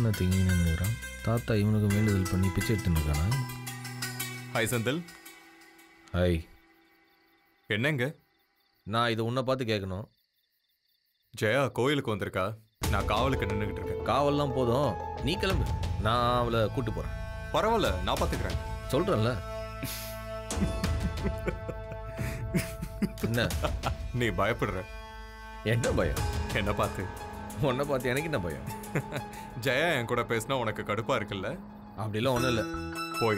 யானை திங்கின்னு நிற்கிறான் தாத்தா இவனுக்கு வேண்டுதல் பண்ணி பிச்சை எடுத்துன்னு இருக்கானா ஹாய் செந்தில் ஹாய் என்னங்க நான் இதை உன்னை பார்த்து கேட்கணும் ஜெயா கோயிலுக்கு வந்திருக்கா நான் காவலுக்கு நின்றுகிட்டு இருக்கேன் காவல்லாம் போதும் நீ கிளம்பு நான் அவளை கூட்டு போகிறேன் பரவாயில்ல நான் பார்த்துக்கிறேன் சொல்கிறேன்ல என்ன நீ பயப்படுற என்ன பயம் என்ன பார்த்து உன்னை பார்த்து எனக்கு என்ன பயம் ஜெயா என் கூட பேசினா உனக்கு கடுப்பா இருக்குல்ல அப்படிலாம் ஒன்றும் இல்லை போய்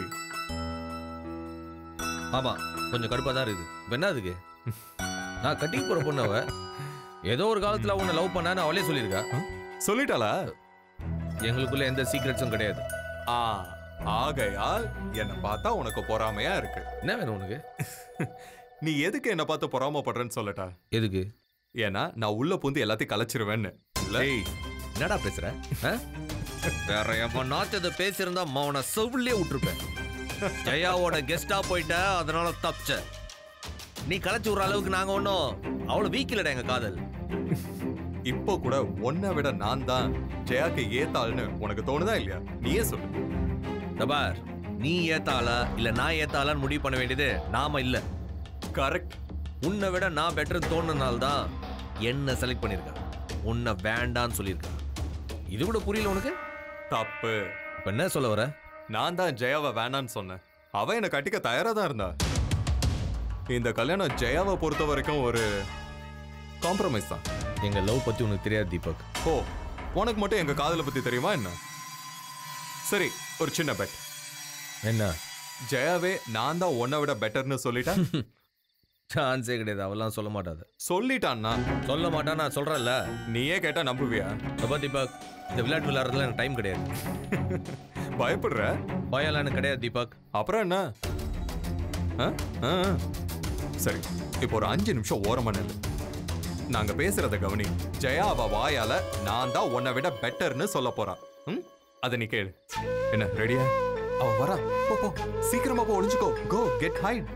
ஆமாம் கொஞ்சம் கடுப்பாக தான் இருக்குது இப்ப என்ன அதுக்கு நான் கட்டிக்கு போகிற பொண்ணு அவ ஏதோ ஒரு காலத்தில் உன்னை லவ் பண்ணான்னு அவளே சொல்லியிருக்கா சொல்லிட்டாளா எங்களுக்குள்ள எந்த சீக்ரெட்ஸும் கிடையாது ஆ ஆகையால் என்னை பார்த்தா உனக்கு பொறாமையா இருக்கு என்ன வேணும் உனக்கு நீ எதுக்கு என்னை பார்த்து பொறாமப்படுறேன்னு சொல்லட்டா எதுக்கு ஏன்னா நான் உள்ள பூந்து எல்லாத்தையும் கலைச்சிருவேன்னு இல்ல ஏய் என்னடா பேசுற ஆ? வேற எவன் நாச்சதை பேசியிருந்தா மவனை செவிலே விட்டுருப்பேன் ஜெயாவோட கெஸ்டா போயிட்ட அதனால தப்பிச்ச நீ களைச்சு விடுற அளவுக்கு நாங்க ஒன்றும் அவ்வளோ வீக்கிலடா எங்க காதல் இப்போ கூட உன்னை விட நான் தான் ஜெயாக்கு ஏத்தாள்னு உனக்கு தோணுதா இல்லையா நீயே சொல்லு தபார் நீ ஏத்தாளா இல்ல நான் ஏத்தாளான்னு முடிவு பண்ண வேண்டியது நாம இல்ல கரெக்ட் உன்னை விட நான் பெட்டர் தோணுனால தான் என்ன செலக்ட் பண்ணியிருக்கா உன்னை வேண்டான்னு சொல்லியிருக்கா இது கூட புரியல உனக்கு தப்பு இப்ப என்ன சொல்ல வர நான் தான் ஜெயாவை வேணான்னு சொன்னேன் அவ என்னை கட்டிக்க தயாரா தான் இருந்தா இந்த கல்யாணம் ஜெயாவை பொறுத்த வரைக்கும் ஒரு காம்ப்ரமைஸ் தான் எங்க லவ் பத்தி உனக்கு தெரியாது தீபக் ஓ உனக்கு மட்டும் எங்க காதலை பத்தி தெரியுமா என்ன சரி ஒரு சின்ன பெட் என்ன ஜெயாவே நான் தான் உன்னை விட பெட்டர்னு சொல்லிட்டேன் சான்ஸே கிடையாது அவெல்லாம் சொல்ல மாட்டாது சொல்லிட்டான்னா சொல்ல மாட்டான் நான் சொல்றேன்ல நீயே கேட்டா நம்புவியா அப்ப தீபக் இந்த விளையாட்டு விளையாடுறதுல எனக்கு டைம் கிடையாது பயப்படுற பயம்லாம் எனக்கு கிடையாது தீபக் அப்புறம் என்ன ஆ? ஆ, ஆ. சரி இப்போ ஒரு அஞ்சு நிமிஷம் ஓரமா நில்லு நாங்க பேசுறத கவனி ஜெயா அவ வாயால நான் தான் உன்னை விட பெட்டர்னு சொல்ல போறா ம் அத நீ கேளு என்ன ரெடியா அவ வரா போ போ சீக்கிரமா போ ஒளிஞ்சுக்கோ go get hide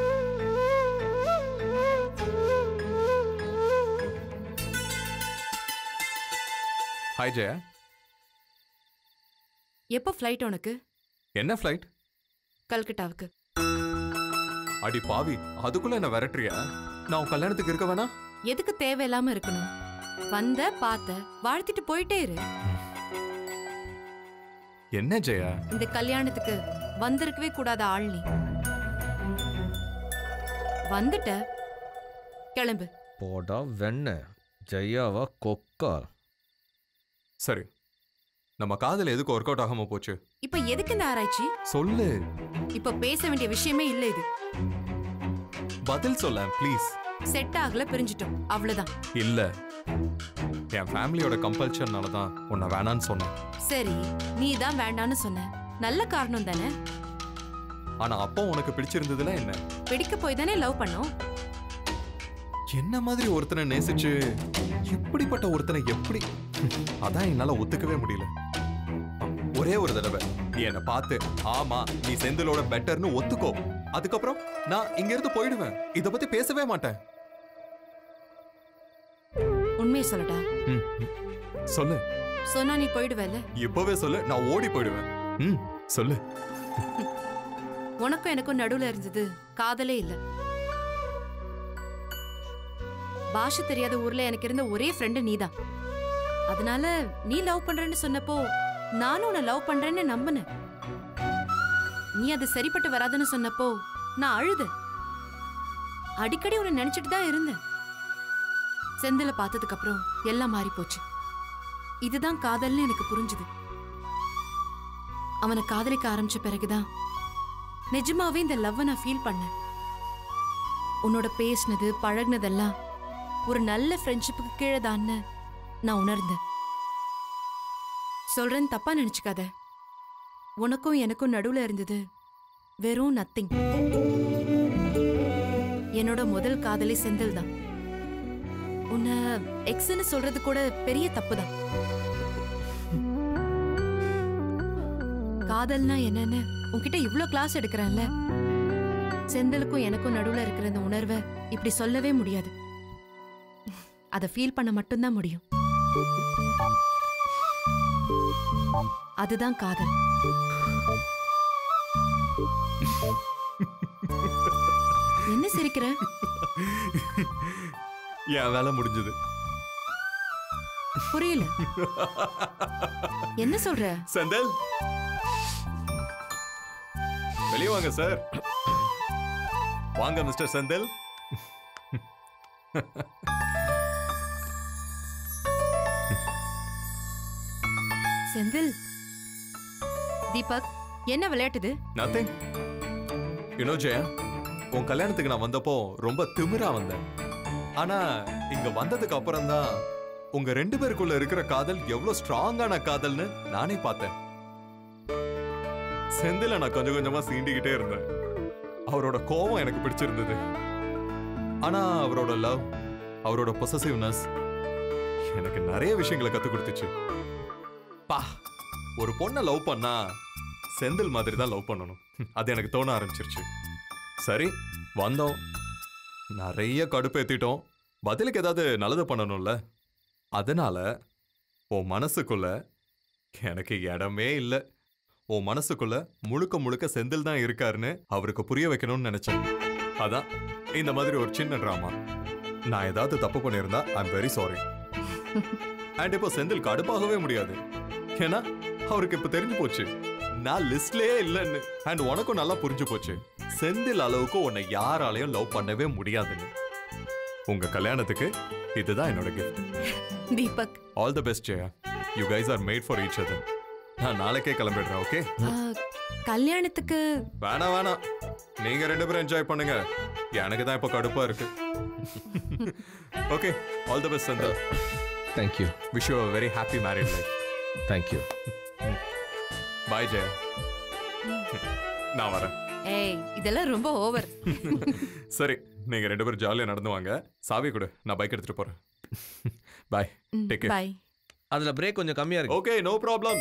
hi Jaya எப்போ ஃப்ளைட் உனக்கு என்ன ஃப்ளைட் கல்கட்டாவுக்கு அடி பாவி அதுக்குள்ள என்ன விரட்டுறியா நான் உன் கல்யாணத்துக்கு இருக்க வேணா எதுக்கு தேவையில்லாம இருக்கணும் வந்த பார்த்த வாழ்த்திட்டு போயிட்டே இரு என்ன ஜெயா இந்த கல்யாணத்துக்கு வந்திருக்கவே கூடாத ஆள் நீ வந்துட்ட கிளம்பு போடா வெண்ண ஜெயாவா கொக்கா சரி நம்ம காதல் எதுக்கு ஒர்க் அவுட் ஆகாம போச்சு இப்ப எதுக்கு இந்த ஆராய்ச்சி சொல்லு இப்ப பேச வேண்டிய விஷயமே இல்ல இது பதில் சொல்ல ப்ளீஸ் செட் ஆகல பிரிஞ்சிட்டோம் அவ்வளவுதான் இல்ல என் ஃபேமிலியோட கம்பல்ஷன்னால தான் உன்னை வேணான்னு சொன்னேன் சரி நீ தான் வேண்டான்னு சொன்ன நல்ல காரணம் தானே ஆனா அப்போ உனக்கு பிடிச்சிருந்ததுல என்ன பிடிக்க போய் தானே லவ் பண்ணோம் என்ன மாதிரி ஒருத்தனை நேசிச்சு இப்படிப்பட்ட ஒருத்தனை எப்படி அதான் என்னால ஒத்துக்கவே முடியல ஒரே ஒரு தடவை நீ என்னை பார்த்து ஆமா நீ செந்திலோட பெட்டர்னு ஒத்துக்கோ அதுக்கப்புறம் நான் இங்க இருந்து போயிடுவேன் இத பத்தி பேசவே மாட்டேன் உண்மையை சொல்லடா ம், ம். சொல்லு சொன்னா நீ போயிடுவல்ல இப்பவே சொல்லு நான் ஓடி போயிடுவேன் ம் சொல்லு உனக்கும் எனக்கும் நடுவுல இருந்தது காதலே இல்ல பாஷை தெரியாத ஊர்ல எனக்கு இருந்த ஒரே ஃப்ரெண்டு நீதான் அதனால நீ லவ் பண்றேன்னு சொன்னப்போ நானும் உன்னை லவ் பண்றேன்னு நம்பினேன் நீ அது சரிப்பட்டு வராதுன்னு சொன்னப்போ நான் அழுதேன் அடிக்கடி உன்னை நினைச்சிட்டு தான் இருந்தேன் செந்தில பார்த்ததுக்கு அப்புறம் எல்லாம் மாறி போச்சு இதுதான் காதல்னு எனக்கு புரிஞ்சுது அவனை காதலிக்க ஆரம்பிச்ச பிறகுதான் நிஜமாவே இந்த லவ்வை நான் ஃபீல் பண்ணேன் உன்னோட பேசினது பழகுனதெல்லாம் ஒரு நல்ல ஃப்ரெண்ட்ஷிப்புக்கு கீழே தான்னு நான் உணர்ந்தேன் சொல்றேன்னு தப்பா நினைச்சுக்காத உனக்கும் எனக்கும் நடுவுல இருந்தது வெறும் நத்திங் என்னோட முதல் காதலி செந்தில் தான் உன்னை எக்ஸ்ன்னு சொல்றது கூட பெரிய தப்பு தான் காதல்னா என்னன்னு உன்கிட்ட இவ்ளோ கிளாஸ் எடுக்கிறேன்ல செந்திலுக்கும் எனக்கும் நடுவுல இருக்கிற இந்த உணர்வை இப்படி சொல்லவே முடியாது அதை ஃபீல் பண்ண மட்டும்தான் முடியும் அதுதான் காதல் என்ன சிரிக்கிற என் வேலை முடிஞ்சது புரியல என்ன சொல்ற செந்தில் வெளியே வாங்க சார் வாங்க மிஸ்டர் செந்தில் செந்தில் தீபக் என்ன விளையாட்டுது நத்திங் யூனோ ஜெயா உன் கல்யாணத்துக்கு நான் வந்தப்போ ரொம்ப திமிரா வந்தேன் ஆனா இங்க வந்ததுக்கு அப்புறம் தான் உங்க ரெண்டு பேருக்குள்ள இருக்கிற காதல் எவ்வளவு ஸ்ட்ராங்கான காதல்னு நானே பார்த்தேன் செந்தில நான் கொஞ்சம் கொஞ்சமா சீண்டிக்கிட்டே இருந்தேன் அவரோட கோபம் எனக்கு பிடிச்சிருந்தது ஆனா அவரோட லவ் அவரோட பொசசிவ்னஸ் எனக்கு நிறைய விஷயங்களை கத்து கொடுத்துச்சு பா ஒரு பொண்ணை லவ் பண்ணா செந்தில் மாதிரி தான் லவ் பண்ணணும் அது எனக்கு தோண ஆரம்பிச்சிருச்சு சரி வந்தோம் நிறைய கடுப்பேத்திட்டோம் பதிலுக்கு ஏதாவது நல்லது பண்ணணும்ல அதனால உன் மனசுக்குள்ள எனக்கு இடமே இல்லை உன் மனசுக்குள்ள முழுக்க முழுக்க செந்தில் தான் இருக்காருன்னு அவருக்கு புரிய வைக்கணும்னு நினைச்சேன் அதான் இந்த மாதிரி ஒரு சின்ன ட்ராமா நான் ஏதாவது தப்பு பண்ணியிருந்தா ஐம் வெரி சாரி அண்ட் இப்போ செந்தில் கடுப்பாகவே முடியாது ஏன்னா அவருக்கு இப்ப தெரிஞ்சு போச்சு நான் லிஸ்ட்லயே இல்லைன்னு அண்ட் உனக்கும் நல்லா புரிஞ்சு போச்சு செந்தில் அளவுக்கு உன்னை யாராலையும் லவ் பண்ணவே முடியாதுன்னு உங்க கல்யாணத்துக்கு இதுதான் என்னோட gift Deepak all the best Jaya you guys are made for each other நான் நாளைக்கே கிளம்பிடுறேன் ஓகே ஆ, கல்யாணத்துக்கு வேணாம் வேணாம் நீங்க ரெண்டு பேரும் என்ஜாய் பண்ணுங்க எனக்கு தான் இப்போ கடுப்பா இருக்கு okay all the best Senthil thank you wish you very happy married life thank you bye Jaya நான் வரேன் ஏய் இதெல்லாம் ரொம்ப ஓவர் சரி நீங்க ரெண்டு பேரும் ஜாலியா நடந்து வாங்க சாவி கொடு நான் பைக் எடுத்துட்டு போறேன் பாய் Take care. பை அதுல பிரேக் கொஞ்சம் கம்மியா இருக்கு ஓகே நோ ப்ராப்ளம்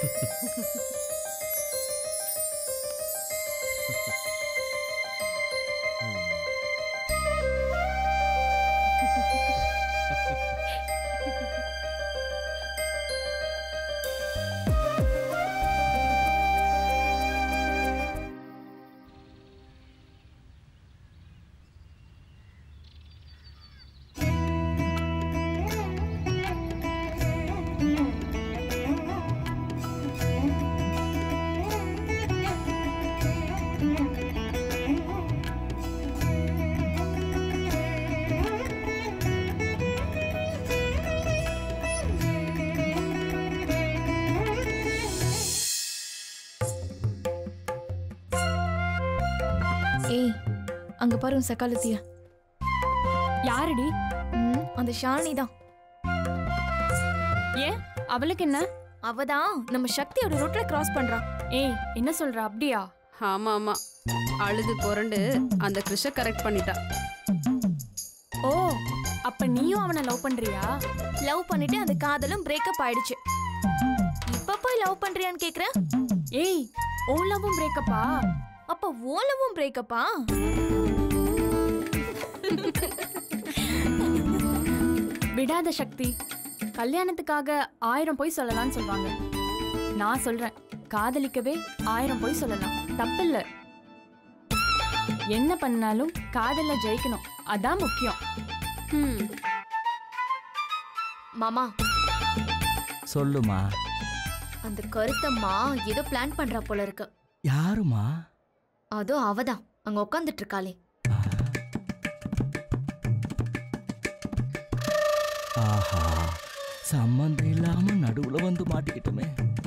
ஏய் அங்க பாரு உன் சக்காலத்திய யாருடி ம் அந்த ஷாலினி தான் ஏன் அவளுக்கு என்ன அவ தான் நம்ம சக்தியோட ரூட்ல கிராஸ் பண்றா ஏய் என்ன சொல்ற அப்படியா ஆமா ஆமா அழுது புரண்டு அந்த கிருஷ கரெக்ட் பண்ணிட்டா ஓ அப்ப நீயும் அவனை லவ் பண்றியா லவ் பண்ணிட்டு அந்த காதலும் பிரேக்கப் ஆயிடுச்சு இப்ப போய் லவ் பண்றியான்னு கேக்குறேன் ஏய் ஓ லவ்வும் பிரேக்கப்பா அப்ப ஓலவும் பிரேக்கப்பா விடாத சக்தி கல்யாணத்துக்காக ஆயிரம் பொய் சொல்லலாம்னு சொல்லுவாங்க நான் சொல்றேன் காதலிக்கவே ஆயிரம் பொய் சொல்லலாம் தப்பில்ல என்ன பண்ணாலும் காதல்ல ஜெயிக்கணும் அதான் முக்கியம் ம் மாமா சொல்லுமா அந்த கருத்தம்மா ஏதோ பிளான் பண்றா போல இருக்கு யாருமா அதோ அவதான் அங்க உட்காந்துட்டு இருக்காளே ஆஹா சம்மந்தம் இல்லாம நடுவுல வந்து மாட்டிக்கிட்டோமே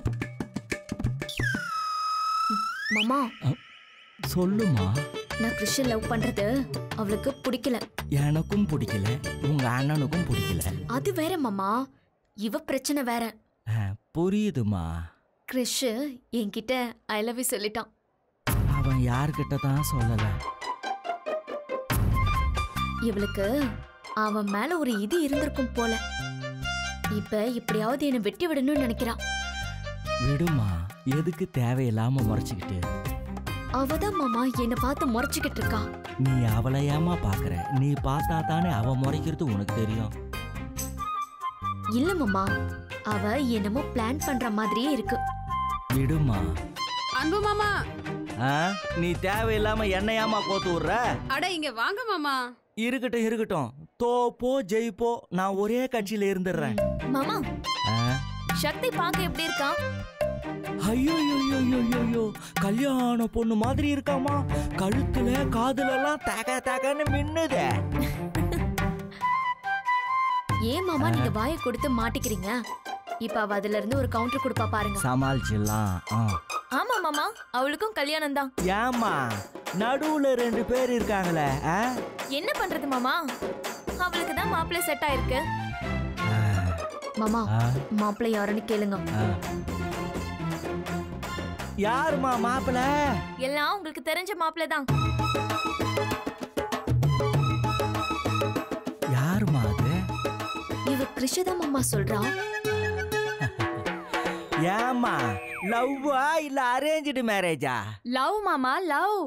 மாமா சொல்லுமா நான் கிருஷ்ண லவ் பண்றது அவளுக்கு பிடிக்கல எனக்கும் பிடிக்கல உங்க அண்ணனுக்கும் பிடிக்கல அது வேற மாமா இவ பிரச்சனை வேற ஆ, புரியுதுமா கிறிஷ் என்கிட்ட ஐ லவ் யூ சொல்லிட்டான் அவன் யார்கிட்ட தான் சொல்லல இவளுக்கு அவன் மேல ஒரு இது இருந்திருக்கும் போல இப்ப எப்படியாவது என்னை வெட்டி விடணும்னு நினைக்கிறா விடுமா எதுக்கு தேவையில்லாம முறைச்சிக்கிட்டு அவதான் மாமா என்னை பார்த்து முறைச்சுக்கிட்டு இருக்கா நீ அவளை ஏமா பாக்குற நீ பார்த்தா தானே அவ முறைக்கிறது உனக்கு தெரியும் இல்ல மாமா அவ என்னமோ பிளான் பண்ற மாதிரியே இருக்கு விடுமா அன்பு மாமா ஆ நீ தேவையில்லாம என்னையாமா கோத்து விடுற அட இங்க வாங்க மாமா இருக்கட்டும் இருக்கட்டும் தோப்போ ஜெயிப்போ நான் ஒரே கட்சியில இருந்துடுறேன் மாமா ஆ? சக்தி பார்க்க எப்படி இருக்கா ஐயோ ஐயோ ஐயோ ஐயோ, ஐயோ கல்யாண பொண்ணு மாதிரி இருக்காமா கழுத்துல காதுல எல்லாம் தக தகன்னு மின்னுதே ஏன் மாமா நீங்க வாயை கொடுத்து மாட்டிக்கிறீங்க இப்ப அவ அதுல இருந்து ஒரு கவுண்டர் கொடுப்பா பாருங்க சமாளிச்சிடலாம் ஆ. ஆமா மாமா அவளுக்கும் கல்யாணம் தான் ஏம்மா நடுவுல ரெண்டு பேர் இருக்காங்களே ஆ? என்ன பண்றது மாமா அவளுக்கு தான் மாப்பிள்ளை செட் ஆயிருக்கு ஆ, மாமா ஆ, மாப்பிள்ளை யாருன்னு கேளுங்க ஆ. யாரும்மா மாப்பிள்ள எல்லாம் உங்களுக்கு தெரிஞ்ச மாப்பிள்ளை தான் யாரும்மா அது இவ கிருஷதா மாமா சொல்றா ஏம்மா லவ்வா இல்ல அரேஞ்சு மேரேஜா லவ் மாமா லவ்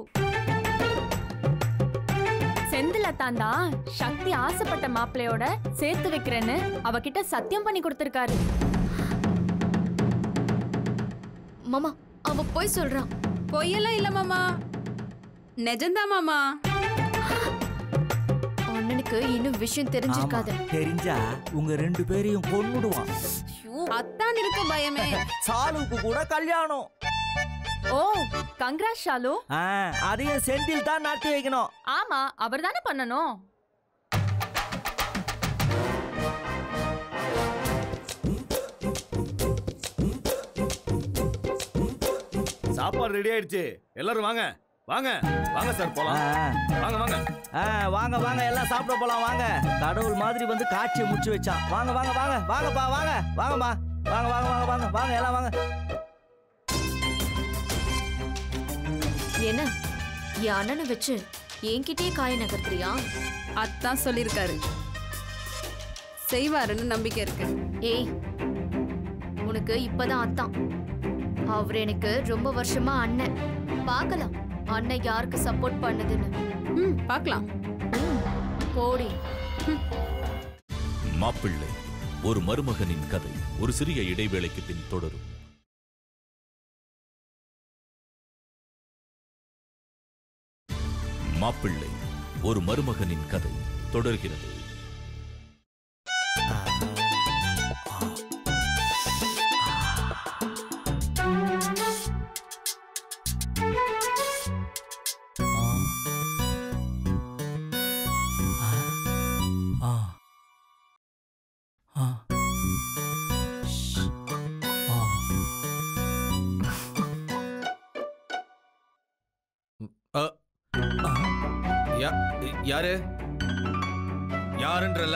செந்தில தாண்டா சக்தி ஆசைப்பட்ட மாப்பிள்ளையோட சேர்த்து வைக்கிறேன்னு அவகிட்ட சத்தியம் பண்ணி கொடுத்திருக்காரு மாமா அவ போய் சொல்றான் பொய்யெல்லாம் இல்ல மாமா நிஜம்தான் மாமா அண்ணனுக்கு இன்னும் விஷயம் தெரிஞ்சிருக்காது ஆமா, தெரிஞ்சா உங்க ரெண்டு பேரையும் கொன்னுடுவான் அத்தான் இருக்க பயமே சாலுவுக்கு கூட கல்யாணம் ஓ கங்க்ராஸ் ஷாலு ஆ, அதையும் செந்தில் தான் நடத்தி வைக்கணும் ஆமா அவர் தானே பண்ணணும் சாப்பாடு ரெடி ஆயிடுச்சு எல்லாரும் வாங்க வாங்க வாங்க சார் ஆ, போலாம் வாங்க வாங்க ஆ, வாங்க வாங்க எல்லாம் சாப்பிட போலாம் வாங்க கடவுள் மாதிரி வந்து காட்சியை முடிச்சு வச்சான் வாங்க வாங்க வாங்க வாங்கப்பா வாங்க வாங்கம்மா வாங்க வாங்க வாங்க வாங்க வாங்க எல்லாம் வாங்க என்ன என் அண்ணனை வச்சு என்கிட்டயே காய நகர்த்துறியா அத்தான் சொல்லியிருக்காரு செய்வாருன்னு நம்பிக்கை இருக்கு ஏய் உனக்கு இப்பதான் அத்தான் அவர் எனக்கு ரொம்ப வருஷமா அண்ணன் பார்க்கலாம் அண்ணன் யாருக்கு சப்போர்ட் பண்ணுதுன்னு ம் பார்க்கலாம் ம், போடி மாப்பிள்ளை ஒரு மருமகனின் கதை ஒரு சிறிய இடைவேளைக்கு பின் தொடரும் மாப்பிள்ளை ஒரு மருமகனின் கதை தொடர்கிறது ஆ. ஆ. ஆ. அ, ஆ. யா- யாரு யாருன்றல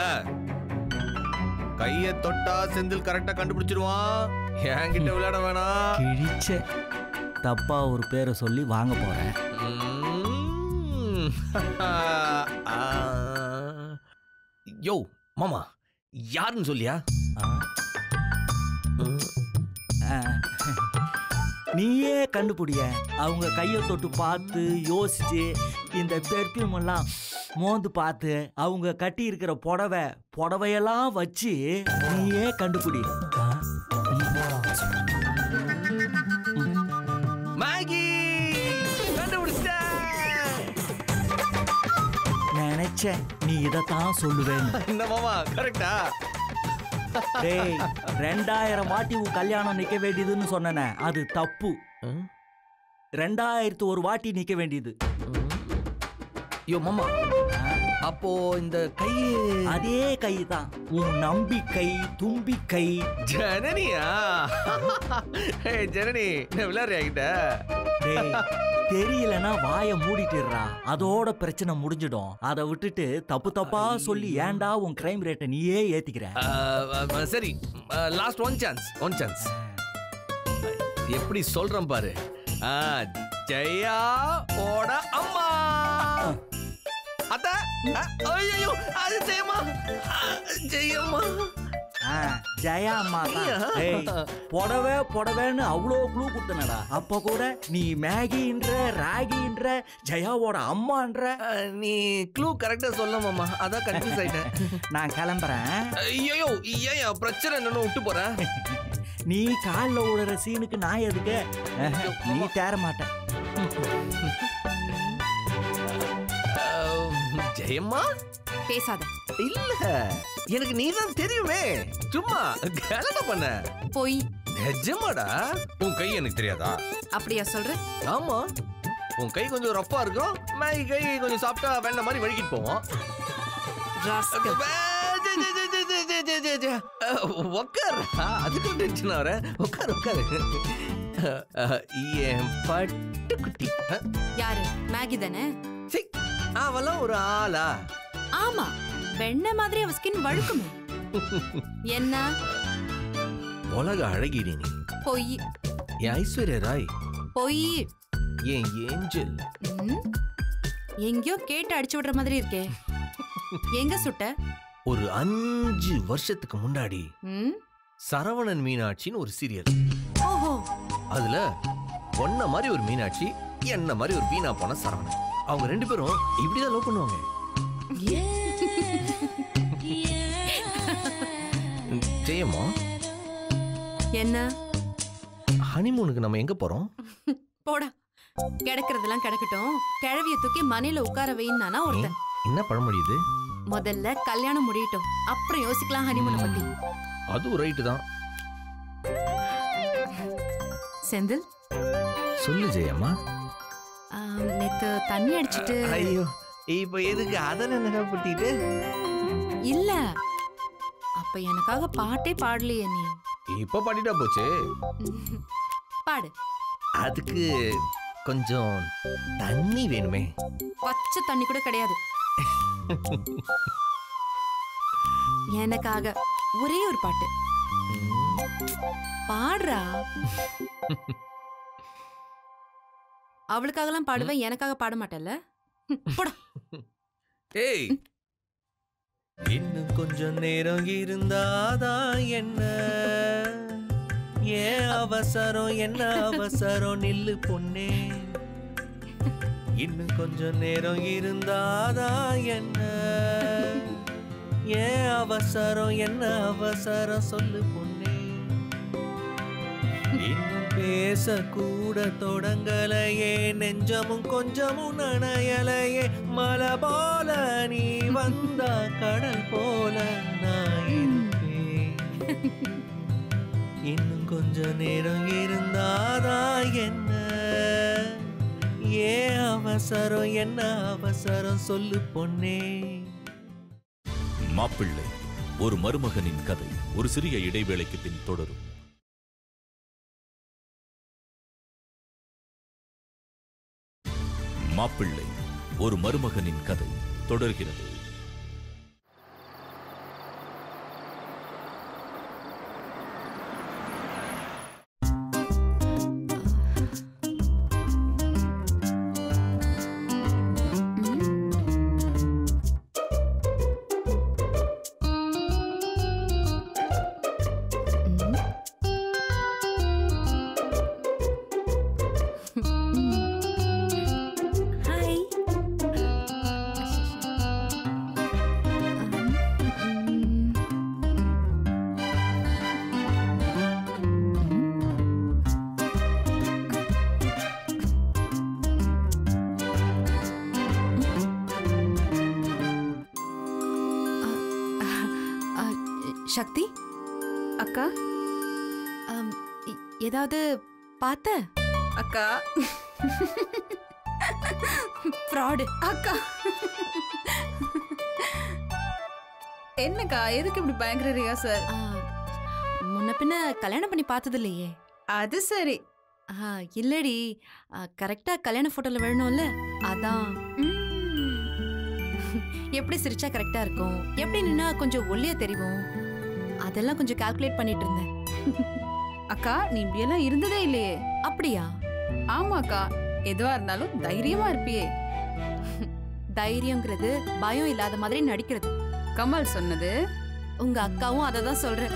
கைய தொட்டா செந்தில் கரெக்டா கண்டுபிடிச்சிருவான் என்கிட்ட விளையாட வேணாம் கிழிச்ச தப்பா ஒரு பேரை சொல்லி வாங்க போறேன் ம்ம். ஆ. யோ மாமா யாருன்னு சொல்லியா ஆ. ஆ. நீயே கண்டுபிடிய அவங்க கையை தொட்டு பார்த்து யோசிச்சு இந்த பெர்ஃப்யூம் எல்லாம் மோந்து பார்த்து அவங்க கட்டி இருக்கிற புடவை புடவையெல்லாம் வச்சு நீயே கண்டுபிடி ஆ. மேகி கண்டுபிடிச்சிட்டேன் நினைச்சேன் நீ இதைத்தான் சொல்லுவேன்னு என்ன மாமா கரெக்டா டேய் ரெண்டாயிரம் வாட்டி உன் கல்யாணம் நிக்க வேண்டியதுன்னு சொன்னனே அது தப்பு ரெண்டாயிரத்து ஒரு வாட்டி நிக்க வேண்டியது யோ மாமா அப்போ இந்த கையே அதே கை தான் உன் நம்பிக்கை தும்பிக்கை ஜனனியா ஏய், ஜனனி என்ன விளையாடுறியா கிட்ட டேய் தெரியலனா வாயை மூடிட்டுறா அதோட பிரச்சனை முடிஞ்சிடும் அதை விட்டுட்டு தப்பு தப்பா சொல்லி ஏன்டா உன் கிரைம் ரேட்டை நீயே ஏத்திக்கிற சரி last one chance one chance எப்படி சொல்றேன் பாரு ஆ, ஜெயா ஓட அம்மா அத்த ஐயோ அது ஜெயம்மா ஆ, ஜெயம்மா ஆ, ஜெயா அம்மா தான் ஏய், புடவை புடவைன்னு அவ்வளோ க்ளூ கொடுத்தனடா அப்ப கூட நீ மேகின்ற ராகின்ற ஜெயாவோட அம்மான்ற அஹ், நீ க்ளூ கரெக்டா சொல்ல மாமா அதான் கன்ஃபியூஸ் ஆயிட்டேன் நான் கிளம்புறேன் ஐயோ ஏன் பிரச்சனை என்னன்னு விட்டு போறேன் நீ காலில் விழுற சீனுக்கு நான் எதுக்கு ஆஹா, நீ தேர மாட்டேன் அஹ், ஜெயம்மா பேசாத இல்ல எனக்கு நீ தான் தெரியுமே சும்மா கல்யாணம் பண்ண போய் நிஜமாடா உன் கை எனக்கு தெரியாதா அப்படியா சொல்ற ஆமா உன் கை கொஞ்சம் ரஃப்பா இருக்கும் மேகி கை கொஞ்சம் சாப்பிட்டா வெண்ண மாதிரி வழுக்கிட்டு போவோம் ராஸ்கல். உக்கார் அதுக்கு டென்ஷன் ஆகிற உட்கார் உட்காரு என் பட்டுக்குட்டி அஹ், யாரு மேகி தானே சீ, அவெல்லாம் ஒரு ஆளா ஆமா வெண்ண மாதிரி அவ ஸ்கின் வழுக்குமே என்ன உலக அழகிடி நீ பொய் என் ஐஸ்வர்யா ராய் பொய் என் ஏஞ்சல் ம்? எங்கேயோ கேட்டு அடிச்சு விடுற மாதிரி இருக்கே எங்க சுட்ட ஒரு அஞ்சு வருஷத்துக்கு முன்னாடி ம்? சரவணன் மீனாட்சின்னு ஒரு சீரியல் ஓஹோ அதுல ஒன்ன மாதிரி ஒரு மீனாட்சி என்ன மாதிரி ஒரு வீணா போன சரவணன் அவங்க ரெண்டு பேரும் இப்படிதான் லவ் பண்ணுவாங்க ஜெயமா என்ன ஹனிமூனுக்கு நம்ம எங்க போறோம் போடா கிடக்கிறதெல்லாம் கிடக்கட்டும் கிழவிய தூக்கி மனையில உட்கார வைன்னானா ஒருத்தன் என்ன பழமொழி இது முதல்ல கல்யாணம் முடியட்டும் அப்புறம் யோசிக்கலாம் ஹனிமூனை பத்தி அதுவும் ரைட்டு தான் செந்தில் சொல்லு ஜெயம்மா ஆம், நேத்து தண்ணி அடிச்சிட்டு ஐயோ இப்போ எதுக்கு அதனை நினைப்பட்டிட்டு இல்ல அப்ப எனக்காக பாட்டே பாடலையே நீ இப்போ பண்ணிட்டா போச்சு பாடு அதுக்கு கொஞ்சம் தண்ணி வேணுமே பச்சை தண்ணி கூட கிடையாது எனக்காக ஒரே ஒரு பாட்டு பாடுறா அவளுக்காகலாம் பாடுவேன் எனக்காக பாட மாட்டேல்ல ம், போடா ஏய் இன்னும் கொஞ்சம் நேரம் இருந்தாதான் என்ன ஏன் அவசரம் என்ன அவசரம் நில்லு பொண்ணே இன்னும் கொஞ்சம் நேரம் இருந்தாதான் என்ன ஏன் அவசரம் என்ன அவசரம் சொல்லு பொண்ணே இன்னும் பேச கூட தொடங்கலையே நெஞ்சமும் கொஞ்சமும் நனையலையே மலை போல நீ வந்தா கடல் போல நான் இருப்பேன் இன்னும் கொஞ்ச நேரம் இருந்தாதா என்ன ஏன் அவசரம் என்ன அவசரம் சொல்லு பொன்னே மாப்பிள்ளை ஒரு மருமகனின் கதை ஒரு சிறிய இடைவேளைக்கு பின் தொடரும் மாப்பிள்ளை ஒரு மருமகனின் கதை தொடர்கிறது ஹாய் சக்தி அக்கா ஆம், இ- ஏதாவது பார்த்த அக்கா ஃப்ராடு அக்கா என்னக்கா எதுக்கு இப்படி பயங்கர ரியாசல் முன்ன பின்ன கல்யாணம் பண்ணி பார்த்தது இல்லையே அது சரி ஆ, இல்லடி கரெக்டா கல்யாண போட்டோல விழணும்ல அதான் எப்படி சிரிச்சா கரெக்டா இருக்கும் எப்படி நின்னா கொஞ்சம் ஒல்லியா தெரியும் அதெல்லாம் கொஞ்சம் கால்குலேட் பண்ணிட்டு இருந்தேன் அக்கா நீ இப்படியெல்லாம் இருந்ததே இல்லையே அப்படியா ஆமாக்கா எதுவா இருந்தாலும் தைரியமா இருப்பியே தைரியங்கிறது பயம் இல்லாத மாதிரி நடிக்கிறது கமல் சொன்னது உங்க அக்காவும் அதை தான் சொல்றேன்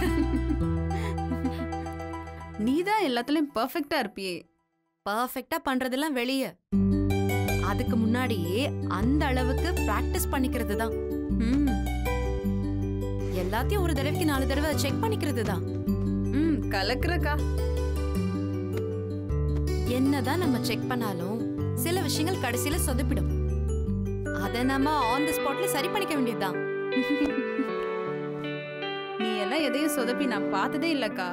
நீ தான் எல்லாத்துலயும் பெர்ஃபெக்ட்டா இருப்பியே பர்ஃபெக்டா பண்றதெல்லாம் வெளிய அதுக்கு முன்னாடியே அந்த அளவுக்கு பிராக்டிஸ் பண்ணிக்கிறது தான் ம் எல்லாத்தையும் ஒரு தடவைக்கு நாலு தடவை செக் பண்ணிக்கிறது தான் ம் கலக்குறக்கா என்னதான் நம்ம செக் பண்ணாலும் சில விஷயங்கள் கடைசியில சொதப்பிடும் அத நம்ம ஆன் தி ஸ்பாட்ல சரி பண்ணிக்க வேண்டியதுதான் நீ எல்லாம் எதையும் சொதப்பி நான் பார்த்ததே இல்லக்கா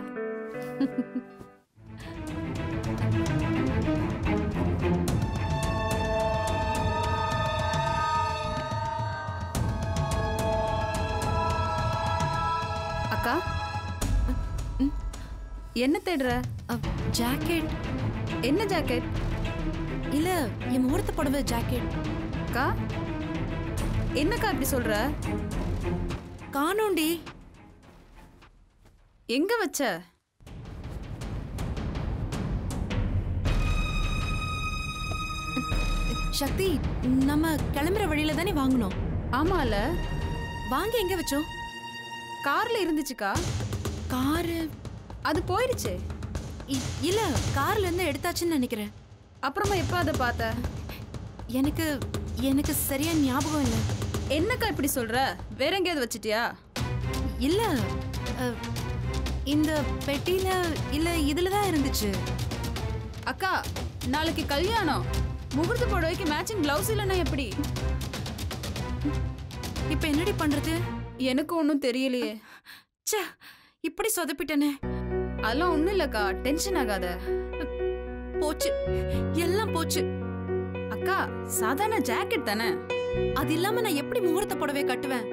அக்கா ம், என்ன தேடுற ஜாக்கெட் என்ன ஜாக்கெட் இல்ல என் முகூர்த்த புடவை ஜாக்கெட் அக்கா என்னக்கா இப்படி சொல்ற காணோண்டி எங்க வச்ச சக்தி நம்ம கிளம்புற வழியில தானே வாங்கணும் ஆமால வாங்கி எங்க வச்சோம் கார்ல இருந்துச்சுக்கா காரு அது போயிடுச்சு இ- இல்ல கார்ல இருந்து எடுத்தாச்சுன்னு நினைக்கிறேன் அப்புறமா எப்ப அதை பார்த்த எனக்கு எனக்கு சரியா ஞாபகம் இல்ல என்னக்கா இப்படி சொல்ற வேற எங்கேயாவது வச்சிட்டியா இல்ல அ, இந்த பெட்டியில இல்ல இதுல தான் இருந்துச்சு அக்கா நாளைக்கு கல்யாணம் முகூர்த்த புடவைக்கு மேட்சிங் பிளவுஸ் இல்லைன்னா எப்படி இப்ப என்னடி பண்றது எனக்கு ஒன்றும் தெரியலையே ச்சே இப்படி சொதப்பிட்டனே அதெல்லாம் ஒன்றும் இல்லக்கா டென்ஷன் ஆகாத போச்சு எல்லாம் போச்சு அக்கா சாதாரண ஜாக்கெட் தானே அது இல்லாம நான் எப்படி முகூர்த்த புடவை கட்டுவேன்